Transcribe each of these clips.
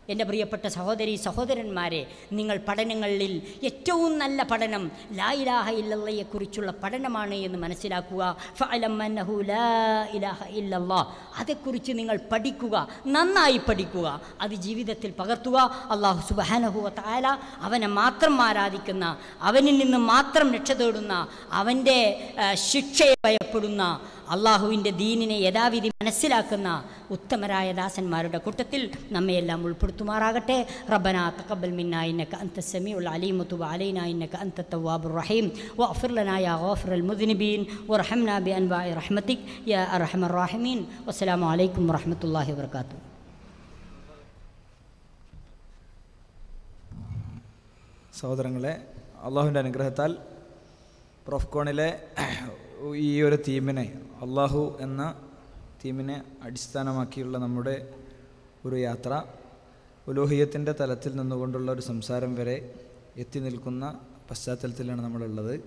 എൻ്റെ പ്രിയപ്പെട്ട സഹോദരി സഹോദരന്മാരെ നിങ്ങൾ പഠനങ്ങളിൽ ഏറ്റവും നല്ല പഠനം ലാ ഇലാഹ ഇല്ലല്ലയെക്കുറിച്ചുള്ള പഠനമാണ് എന്ന് മനസ്സിലാക്കുക ഫഅലം അന്നഹു ലാ ഇലാഹ ഇല്ലല്ലാ അതേക്കുറിച്ച് നിങ്ങൾ പഠിക്കുക നന്നായി പഠിക്കുക അത് ജീവിതത്തിൽ പകർത്തുക അള്ളാഹു സുബാനഹുവ താല അവനെ മാത്രം ആരാധിക്കുന്ന അവനിൽ നിന്ന് മാത്രം രക്ഷ തേടുന്ന അവൻ്റെ ആ, ശിക്ഷയെ ഭയപ്പെടുന്ന അള്ളാഹുവിൻ്റെ ദീനിനെ യഥാവിധി മനസ്സിലാക്കുന്ന ഉത്തമരായ ദാസന്മാരുടെ കൂട്ടത്തിൽ നമ്മയെല്ലാം ഉൾപ്പെടുത്തുമാറാകട്ടെ റബ്ബന തഖബ്ബൽ മിന്നാ ഇന്നക അൻത സമീഉൽ അലീം വതുബ് അലൈനാ ഇന്നക അൻത തവ്വാബുർ റഹീം വഗ്ഫിർ ലനാ യാ ഗാഫിറൽ മുദ്നിബീൻ വർഹംനാ ബിഅൻവാഇ റഹ്മതിക് യാ അർഹമർ റഹീമീൻ വസ്സലാമു അലൈക്കും വറഹ്മത്തുള്ളാഹി വബറകാതുഹു സഹോദരങ്ങളെ അള്ളാഹുവിൻ്റെ അനുഗ്രഹത്താൽ പ്രൊഫ്കോണിലെ ഈ ഒരു തീമിനെ അള്ളാഹു എന്ന തീമിനെ അടിസ്ഥാനമാക്കിയുള്ള നമ്മുടെ ഒരു യാത്ര ഉലോഹിയത്തിൻ്റെ തലത്തിൽ നിന്നുകൊണ്ടുള്ള ഒരു സംസാരം വരെ എത്തി നിൽക്കുന്ന പശ്ചാത്തലത്തിലാണ് നമ്മളുള്ളത്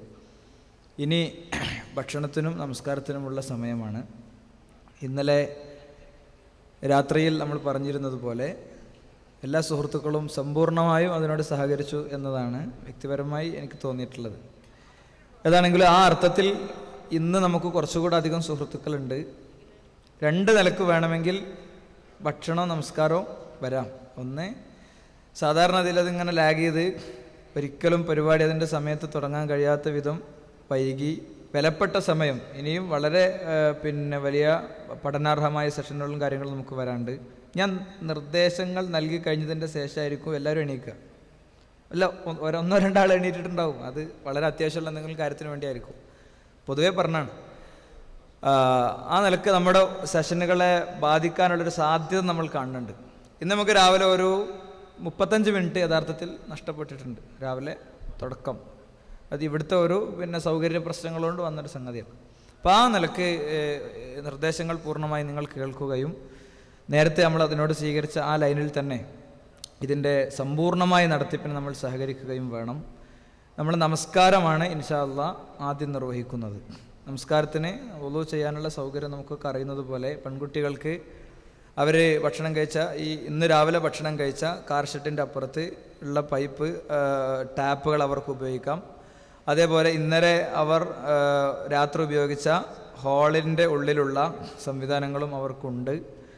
ഇനി ഭക്ഷണത്തിനും നമസ്കാരത്തിനുമുള്ള സമയമാണ് ഇന്നലെ രാത്രിയിൽ നമ്മൾ പറഞ്ഞിരുന്നത് പോലെ എല്ലാ സുഹൃത്തുക്കളും സമ്പൂർണ്ണമായും അതിനോട് സഹകരിച്ചു എന്നതാണ് വ്യക്തിപരമായി എനിക്ക് തോന്നിയിട്ടുള്ളത് ഏതാണെങ്കിലും ആ അർത്ഥത്തിൽ ഇന്ന് നമുക്ക് കുറച്ചുകൂടെ അധികം സുഹൃത്തുക്കളുണ്ട് രണ്ട് നിലക്ക് വേണമെങ്കിൽ ഭക്ഷണവും നമസ്കാരവും വരാം ഒന്ന് സാധാരണ അതിൽ അതിങ്ങനെ ലാഗ് ചെയ്ത് ഒരിക്കലും പരിപാടി അതിൻ്റെ സമയത്ത് തുടങ്ങാൻ കഴിയാത്ത വിധം വൈകി വിലപ്പെട്ട സമയം ഇനിയും വളരെ ആ, പിന്നെ വലിയ പഠനാർഹമായ സെഷനുകളും കാര്യങ്ങളും നമുക്ക് വരാണ്ട് ഞാൻ നിർദ്ദേശങ്ങൾ നൽകി കഴിഞ്ഞതിൻ്റെ ശേഷമായിരിക്കും എല്ലാവരും എണീക്കുക അല്ല ഒ- ഒരു ഒന്നോ രണ്ടാൾ എണീറ്റിട്ടുണ്ടാവും അത് വളരെ അത്യാവശ്യമുള്ള എന്തെങ്കിലും കാര്യത്തിന് വേണ്ടിയായിരിക്കും പൊതുവേ പറഞ്ഞാണ് ആ, ആ നിലക്ക് നമ്മുടെ സെഷനുകളെ ബാധിക്കാനുള്ളൊരു സാധ്യത നമ്മൾ കാണുന്നുണ്ട് ഇന്ന് നമുക്ക് രാവിലെ ഒരു മുപ്പത്തഞ്ച് മിനിറ്റ് യഥാർത്ഥത്തിൽ നഷ്ടപ്പെട്ടിട്ടുണ്ട് രാവിലെ തുടക്കം അത് ഇവിടുത്തെ ഒരു പിന്നെ സൗകര്യ പ്രശ്നങ്ങൾ കൊണ്ട് വന്നൊരു സംഗതിയാണ് അപ്പോൾ ആ നിലക്ക് ഏഹ്, നിർദ്ദേശങ്ങൾ പൂർണ്ണമായി നിങ്ങൾ കേൾക്കുകയും നേരത്തെ നമ്മൾ അതിനോട് സ്വീകരിച്ച ആ ലൈനിൽ തന്നെ ഇതിൻ്റെ സമ്പൂർണ്ണമായ നടത്തിപ്പിന് നമ്മൾ സഹകരിക്കുകയും വേണം നമ്മൾ നമസ്കാരമാണ് ഇൻഷാ അള്ളാ ആദ്യം നിർവഹിക്കുന്നത് നമസ്കാരത്തിന് ഒലു ചെയ്യാനുള്ള സൗകര്യം നമുക്കൊക്കെ അറിയുന്നത് പോലെ പെൺകുട്ടികൾക്ക് അവർ ഭക്ഷണം കഴിച്ച ഈ ഇന്ന് രാവിലെ ഭക്ഷണം കഴിച്ച കാർ ഷെഡിൻ്റെ അപ്പുറത്ത് ഉള്ള പൈപ്പ് ആ, ടാപ്പുകൾ അവർക്ക് ഉപയോഗിക്കാം അതേപോലെ ഇന്നലെ അവർ ആ, രാത്രി ഉപയോഗിച്ച ഹാളിൻ്റെ ഉള്ളിലുള്ള സംവിധാനങ്ങളും അവർക്കുണ്ട്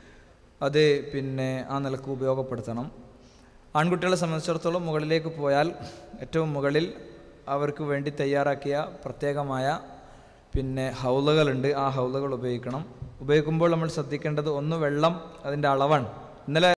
അത് പിന്നെ ആ നിലക്ക് ഉപയോഗപ്പെടുത്തണം ആൺകുട്ടികളെ സംബന്ധിച്ചിടത്തോളം മുകളിലേക്ക് പോയാൽ ഏറ്റവും മുകളിൽ അവർക്ക് വേണ്ടി തയ്യാറാക്കിയ പ്രത്യേകമായ പിന്നെ ഹൗലുകളുണ്ട് ആ ഹൗലുകൾ ഉപയോഗിക്കണം ഉപയോഗിക്കുമ്പോൾ നമ്മൾ ശ്രദ്ധിക്കേണ്ടത് ഒന്ന് വെള്ളം അതിൻ്റെ അളവാണ് ഇന്നലെ